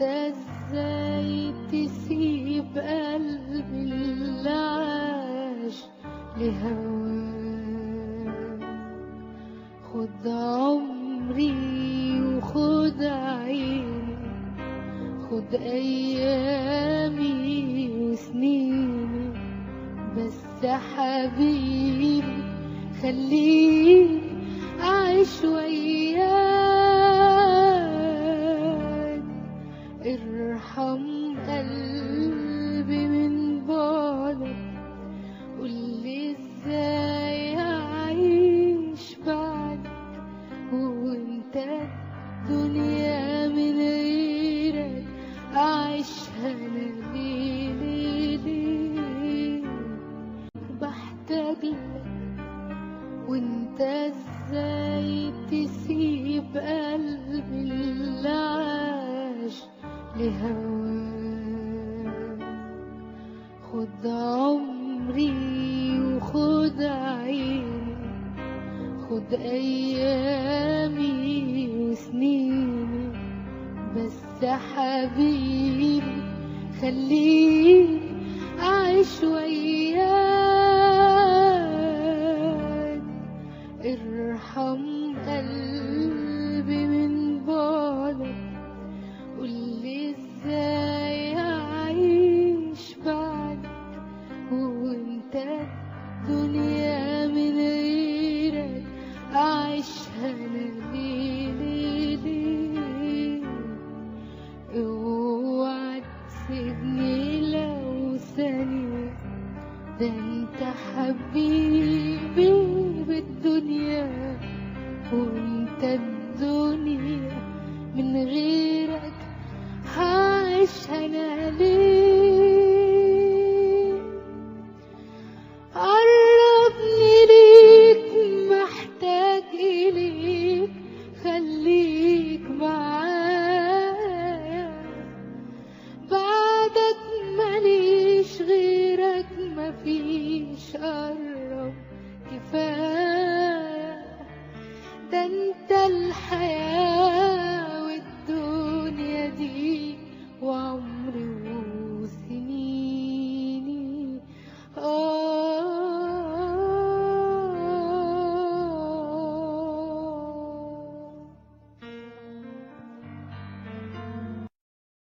ازاي تسيب قلبي اللي عاش لهواك خد عمري وخد عيني خد ايامي وسنيني بس يا حبيبي خليني اعيش وياك ارحم قلبي من بعدك قولي ازاي اعيش بعدك وانت الدنيا من غيرك اعيشها انا ليه ليه ليه بحتاج لك وانت ازاي تسيب قلبي اللي عاش لهواك خد عمري وخد عيني خد ايامي وسنيني بس يا حبيبي خليني اعيش وياك ارحم